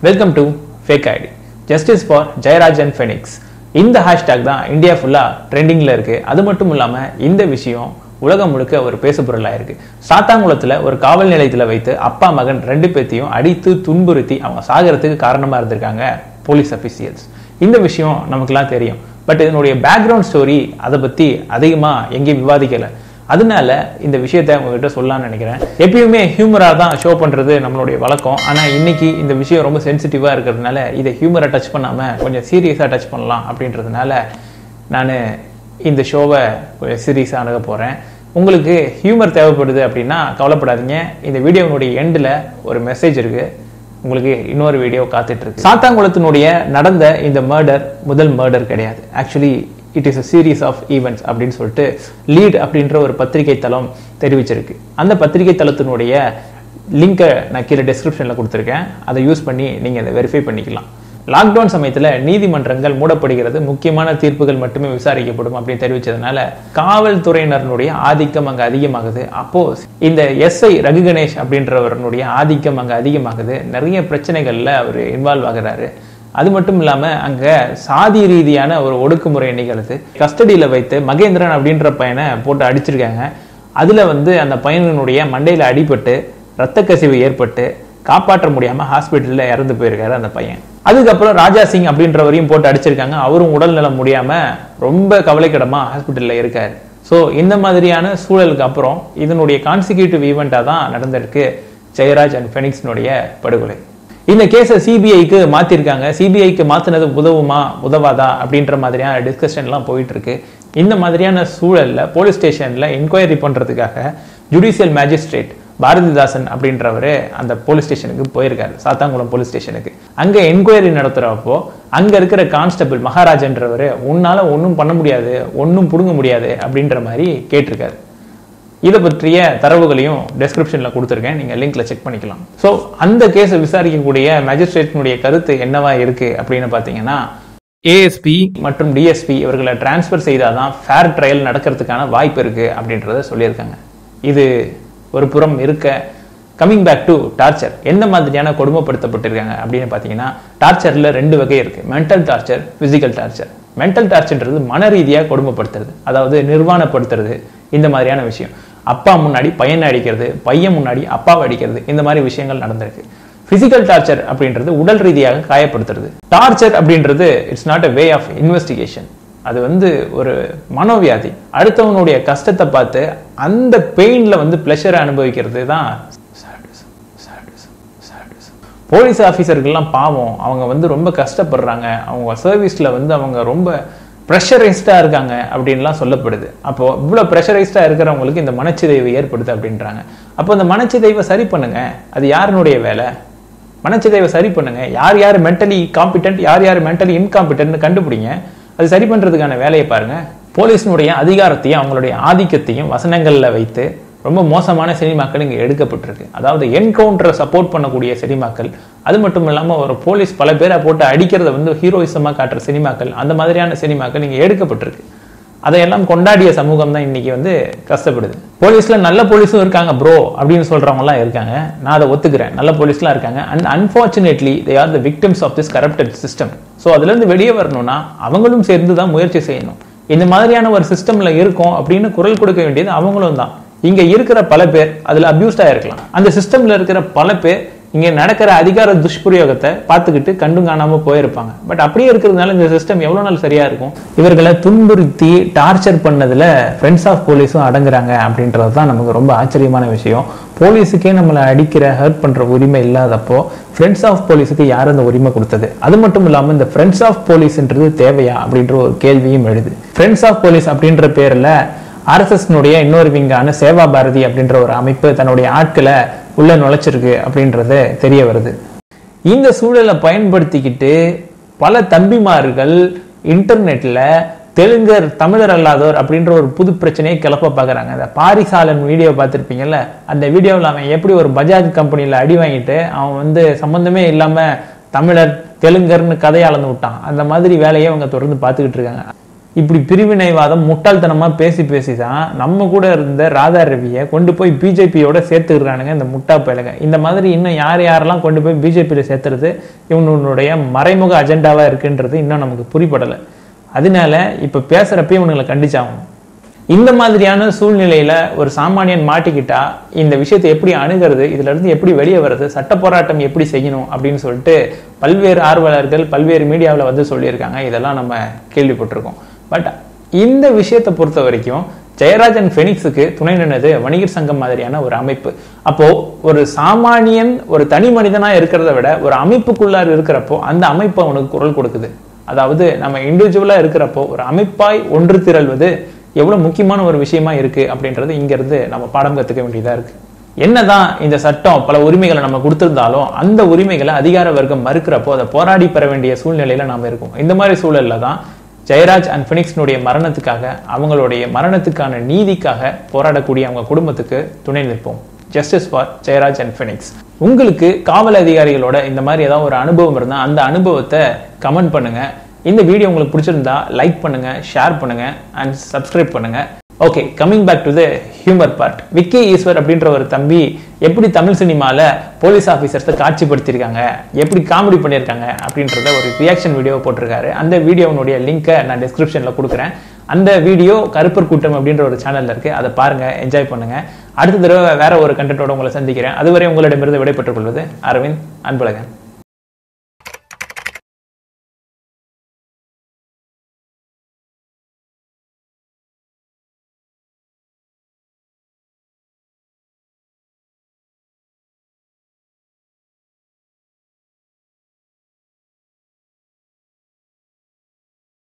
welcome to fake ID justice for Jayaraj and Fenix இந்த hashtag தான் India ஃபுல்லாக ட்ரெண்டிங்கில் இருக்கு அது மட்டும் இல்லாமல் இந்த விஷயம் உலகம் முழுக்க ஒரு பேசுபொருளாக இருக்கு சாத்தாங்குளத்தில் ஒரு காவல் நிலையத்தில் வைத்து அப்பா மகன் ரெண்டு பேத்தையும் அடித்து துன்புறுத்தி அவங்க சாகிறதுக்கு காரணமாக இருந்திருக்காங்க போலீஸ் அபிஷியல்ஸ் இந்த விஷயம் நமக்குலாம் தெரியும் பட் இதனுடைய பேக்ரவுண்ட் ஸ்டோரி அதை பற்றி அதிகமாக எங்கேயும் விவாதிக்கலை அதனால இந்த விஷயத்த உங்ககிட்ட சொல்லலாம்னு நினைக்கிறேன் எப்பயுமே ஹியூமராக தான் ஷோ பண்ணுறது நம்மளுடைய வழக்கம் ஆனால் இன்னைக்கு இந்த விஷயம் ரொம்ப சென்சிட்டிவாக இருக்கிறதுனால இதை ஹியூமரை டச் பண்ணாமல் கொஞ்சம் சீரியஸாக டச் பண்ணலாம் அப்படின்றதுனால நான் இந்த ஷோவை கொஞ்சம் சீரியஸாக அணுக போகிறேன் உங்களுக்கு ஹியூமர் தேவைப்படுது அப்படின்னா கவலைப்படாதீங்க இந்த வீடியோனுடைய எண்டில் ஒரு மெசேஜ் இருக்குது உங்களுக்கு இன்னொரு வீடியோ காத்துட்டு இருக்கு சாத்தாங்குளத்தினுடைய நடந்த இந்த மர்டர் முதல் மர்டர் கிடையாது actually it is a series of events அப்படின்னு சொல்லிட்டு லீட் அப்படின்ற ஒரு பத்திரிகை தளம் தெரிவிச்சிருக்கு அந்த பத்திரிகை தளத்தினுடைய லிங்கை நான் கீழே டிஸ்கிரிப்ஷனில் கொடுத்துருக்கேன் அதை யூஸ் பண்ணி நீங்கள் அதை வெரிஃபை பண்ணிக்கலாம் லாக்டவுன் சமயத்தில் நீதிமன்றங்கள் மூடப்படுகிறது முக்கியமான தீர்ப்புகள் மட்டுமே விசாரிக்கப்படும் அப்படின்னு தெரிவிச்சதுனால காவல்துறையினருடைய ஆதிக்கம் அங்கே அதிகமாகுது அப்போ இந்த எஸ்ஐ ரகு கணேஷ் அப்படின்றவருடைய ஆதிக்கம் அங்கே அதிகமாகுது நிறைய பிரச்சனைகள்ல அவர் இன்வால்வ் ஆகுறாரு அது மட்டும் இல்லாம அங்க சாதி ரீதியான ஒரு ஒடுக்குமுறை நிகழுது கஸ்டடியில வைத்து மகேந்திரன் அப்படின்ற பையனை போட்டு அடிச்சிருக்காங்க அதுல வந்து அந்த பையனுடைய மண்டையில அடிபட்டு ரத்த கசிவு ஏற்பட்டு காப்பாற்ற முடியாம ஹாஸ்பிட்டல்ல இறந்து போயிருக்காரு அந்த பையன் அதுக்கப்புறம் ராஜா சிங் அப்படின்றவரையும் போட்டு அடிச்சிருக்காங்க அவரும் உடல் நலம் முடியாம ரொம்ப கவலைக்கிடமா ஹாஸ்பிட்டல்ல இருக்காரு ஸோ இந்த மாதிரியான சூழலுக்கு அப்புறம் இதனுடைய கான்சிக்யூட்டிவ் ஈவெண்ட்டாக தான் நடந்திருக்கு ஜெயராஜ் அண்ட் ஃபெனிக்ஸ்னுடைய படுகொலை இந்த கேஸை சிபிஐக்கு மாத்திருக்காங்க சிபிஐக்கு மாத்தினது உதவுமா உதவாதா அப்படின்ற மாதிரியான டிஸ்கஷன்லாம் போயிட்டு இருக்கு இந்த மாதிரியான சூழல்ல போலீஸ் ஸ்டேஷன்ல என்கொயரி பண்றதுக்காக ஜுடிஷியல் மேஜிஸ்ட்ரேட் பாரதிதாசன் அப்படின்றவர் அந்த போலீஸ் ஸ்டேஷனுக்கு போயிருக்காரு சாத்தாங்குளம் போலீஸ் ஸ்டேஷனுக்கு அங்க என்கொயரி நடத்துறப்போ அங்க இருக்கிற கான்ஸ்டபிள் மகாராஜன்றவர் உன்னால ஒன்றும் பண்ண முடியாது ஒன்றும் புடுங்க முடியாது அப்படின்ற மாதிரி கேட்டிருக்காரு இதை பற்றிய தரவுகளையும் டெஸ்கிரிப்ஷனில் கொடுத்துருக்கேன் நீங்கள் லிங்க்ல செக் பண்ணிக்கலாம் ஸோ அந்த கேஸை விசாரிக்கக்கூடிய மேஜிஸ்ட்ரேட்டினுடைய கருத்து என்னவா இருக்கு அப்படின்னு பார்த்தீங்கன்னா ஏஎஸ்பி மற்றும் டிஎஸ்பி இவர்களை டிரான்ஸ்ஃபர் செய்தாதான் ஃபேர் ட்ரையல் நடக்கிறதுக்கான வாய்ப்பு இருக்கு அப்படின்றத சொல்லியிருக்காங்க இது ஒரு புறம் இருக்க கம்மிங் பேக் டு டார்ச்சர் எந்த மாதிரியான கொடுமைப்படுத்தப்பட்டிருக்காங்க அப்படின்னு பார்த்தீங்கன்னா டார்ச்சரில் ரெண்டு வகை இருக்கு mental torture physical torture mental டார்ச்சர்ன்றது மன ரீதியாக கொடுமைப்படுத்துறது அதாவது நிர்வாணப்படுத்துறது இந்த மாதிரியான விஷயம் அப்பா முன்னாடி பையனை அடிக்கிறது பையன் முன்னாடி அப்பாவை அடிக்கிறது இந்த மாதிரி விஷயங்கள் நடந்திருக்கு பிசிக்கல் டார்ச்சர் அப்படின்றது உடல் ரீதியாக காயப்படுத்துறது டார்ச்சர் அப்படின்றது it's not a way of investigation அது வந்து ஒரு மனோவியாதி அடுத்தவனுடைய கஷ்டத்தை பார்த்து அந்த பெயின்ல வந்து பிளஷரை அனுபவிக்கிறது தான் போலீஸ் ஆஃபீஸர்கள்லாம் பாவம் அவங்க வந்து ரொம்ப கஷ்டப்படுறாங்க அவங்க சர்வீஸில் வந்து அவங்க ரொம்ப ப்ரெஷரைஸ்டாக இருக்காங்க அப்படின்லாம் சொல்லப்படுது அப்போ இவ்வளோ ப்ரெஷரைஸ்டாக இருக்கிறவங்களுக்கு இந்த மனச்சிதைவு ஏற்படுது அப்படின்றாங்க அப்போ இந்த மனச்சிதைவை சரி பண்ணுங்க அது யாருனுடைய வேலை மனச்சிதைவை சரி பண்ணுங்க யார் யார் மென்டலி காம்பிட்டன்ட் யார் யார் மென்டலி இன்காம்பிட்டன்ட்னு கண்டுபிடிங்க அது சரி பண்றதுக்கான வேலையை பாருங்க போலீஸினுடைய அதிகாரத்தையும் அவங்களுடைய ஆதிக்கத்தையும் வசனங்கள்ல வைத்து ரொம்ப மோசமான சினிமாக்கள் இங்கே எடுக்கப்பட்டிருக்கு அதாவது என்கவுண்டரை சப்போர்ட் பண்ணக்கூடிய சினிமாக்கள் அது மட்டும் இல்லாமல் ஒரு போலீஸ் பல பேரை போட்டு அடிக்கிறத வந்து ஹீரோயிசமாக காட்டுற சினிமாக்கள் அந்த மாதிரியான சினிமாக்கள் இங்கே எடுக்கப்பட்டிருக்கு அதையெல்லாம் கொண்டாடிய சமூகம் தான் இன்னைக்கு வந்து கஷ்டப்படுது போலீஸ்ல நல்ல போலீஸும் இருக்காங்க ப்ரோ அப்படின்னு சொல்றவங்கலாம் இருக்காங்க நான் அதை ஒத்துக்கிறேன் நல்ல போலீஸ்லாம் இருக்காங்க and unfortunately they are the victims of this corrupted system so அதுலேருந்து வெளியே வரணும்னா அவங்களும் சேர்ந்து தான் முயற்சி செய்யணும் இந்த மாதிரியான ஒரு சிஸ்டம்ல இருக்கும் அப்படின்னு குரல் கொடுக்க வேண்டியது அவங்களும் தான் இங்க இருக்கிற பல பேர் அதுல அபியூஸ்டா இருக்கலாம் அந்த சிஸ்டம்ல இருக்கிற பல பேர் இங்க நடக்கிற அதிகார துஷ்பிரயோகத்தை பார்த்துக்கிட்டு கண்டும் காணாம போயிருப்பாங்க பட் அப்படியே இருக்கிறதுனால இந்த சிஸ்டம் எவ்வளவு நாள் சரியா இருக்கும் இவர்களை துன்புறுத்தி டார்ச்சர் பண்ணதுல ஃப்ரெண்ட்ஸ் ஆஃப் போலீஸும் அடங்குறாங்க அப்படின்றது தான் நமக்கு ரொம்ப ஆச்சரியமான விஷயம் போலீஸுக்கே நம்மளை அடிக்கிற ஹர்ட் பண்ற உரிமை இல்லாதப்போ ஃப்ரெண்ட்ஸ் ஆஃப் போலீஸுக்கு யார் அந்த உரிமை கொடுத்தது அது மட்டும் இல்லாம இந்த ஃப்ரெண்ட்ஸ் ஆஃப் போலீஸ்ன்றது தேவையா அப்படின்ற ஒரு கேள்வியும் எழுது ஃப்ரெண்ட்ஸ் ஆஃப் போலீஸ் அப்படின்ற பேர்ல ஆர்எஸ்எஸ்னுடைய இன்னொரு விங்கான சேவா பாரதி அப்படின்ற ஒரு அமைப்பு தன்னுடைய ஆட்களை உள்ள நுழைச்சிருக்கு அப்படின்றது தெரிய வருது இந்த சூழலை பயன்படுத்திக்கிட்டு பல தம்பிமார்கள் இன்டர்நெட்ல தெலுங்கர் தமிழர் அல்லாதோர் அப்படின்ற ஒரு புது பிரச்சனையை கிளப்ப பார்க்குறாங்க அந்த பாரிசாலன் வீடியோ பார்த்துருப்பீங்கல்ல அந்த வீடியோவில் அவன் எப்படி ஒரு பஜாஜ் கம்பெனியில் அடி வாங்கிட்டு அவன் வந்து சம்மந்தமே இல்லாமல் தமிழர் தெலுங்கர்னு கதையை அளந்து விட்டான் அந்த மாதிரி வேலையை அவங்க தொடர்ந்து பார்த்துக்கிட்டு இருக்காங்க இப்படி பிரிவினைவாதம் முட்டாள்தனமா பேசி பேசி தான் நம்ம கூட இருந்த ராதா ரவியை கொண்டு போய் பிஜேபியோட சேர்த்துக்கிறானுங்க இந்த முட்டா பயலுங்க இந்த மாதிரி இன்னும் யார் யாரெல்லாம் கொண்டு போய் பிஜேபியில் சேர்த்துறது இவனுடைய மறைமுக அஜெண்டாவா இருக்குன்றது இன்னும் நமக்கு புரிபடலை அதனால இப்ப பேசுறப்ப இவனுங்களை கண்டிச்சாகணும் இந்த மாதிரியான சூழ்நிலையில ஒரு சாமானியன் மாட்டிக்கிட்டா இந்த விஷயத்தை எப்படி அணுகிறது இதுல இருந்து எப்படி வெளியே வர்றது சட்ட போராட்டம் எப்படி செய்யணும் அப்படின்னு சொல்லிட்டு பல்வேறு ஆர்வலர்கள் பல்வேறு மீடியாவில் வந்து சொல்லியிருக்காங்க இதெல்லாம் நம்ம கேள்விப்பட்டிருக்கோம் பட் இந்த விஷயத்தை பொறுத்த வரைக்கும் ஜெயராஜன் ஃபெனிக்ஸுக்கு துணை நின்னது வணிகர் சங்கம் மாதிரியான ஒரு அமைப்பு அப்போ ஒரு சாமானியன் ஒரு தனி மனிதனா இருக்கிறத விட ஒரு அமைப்புக்குள்ளார் இருக்கிறப்போ அந்த அமைப்பு அவனுக்கு குரல் கொடுக்குது அதாவது நம்ம இண்டிவிஜுவலா இருக்கிறப்போ ஒரு அமைப்பாய் ஒன்று திரள்வது எவ்வளவு முக்கியமான ஒரு விஷயமா இருக்கு அப்படின்றது இங்க இருந்து நம்ம பாடம் கத்துக்க வேண்டியதா இருக்கு என்னதான் இந்த சட்டம் பல உரிமைகளை நம்ம கொடுத்திருந்தாலும் அந்த உரிமைகளை அதிகார வர்க்கம் மறுக்கிறப்போ அதை போராடி பெற வேண்டிய சூழ்நிலையில நாம இருக்கோம் இந்த மாதிரி சூழல்ல தான் ஜெயராஜ் அண்ட் பினிக்ஸ்னுடைய மரணத்துக்காக அவங்களுடைய மரணத்துக்கான நீதிக்காக போராடக்கூடிய அவங்க குடும்பத்துக்கு துணை நிற்போம் justice for Jayaraj and Fenix உங்களுக்கு காவல் அதிகாரிகளோட இந்த மாதிரி ஏதாவது ஒரு அனுபவம் இருந்தா அந்த அனுபவத்தை கமெண்ட் பண்ணுங்க இந்த வீடியோ உங்களுக்கு பிடிச்சிருந்தா லைக் பண்ணுங்க ஷேர் பண்ணுங்க அண்ட் சப்ஸ்கிரைப் பண்ணுங்க okay coming back to the humour part Vicky Eswar அப்படின்ற ஒரு தம்பி எப்படி தமிழ் சினிமால போலீஸ் ஆஃபீஸர்ஸை காட்சிப்படுத்தியிருக்காங்க எப்படி காமெடி பண்ணியிருக்காங்க அப்படின்றத ஒரு ரியாக்ஷன் வீடியோ போட்டிருக்காரு அந்த வீடியோனுடைய லிங்கை நான் டிஸ்கிரிப்ஷன்ல கொடுக்குறேன் அந்த வீடியோ கருப்பர் கூட்டம் அப்படின்ற ஒரு சேனல்ல இருக்கு அதை பாருங்க என்ஜாய் பண்ணுங்க அடுத்த தடவை வேற ஒரு கண்டென்ட்டோட உங்களை சந்திக்கிறேன் அதுவரை உங்களிடமிருந்து விடைபெற்றுக் கொள்வது அரவிந்த் அன்பழகன்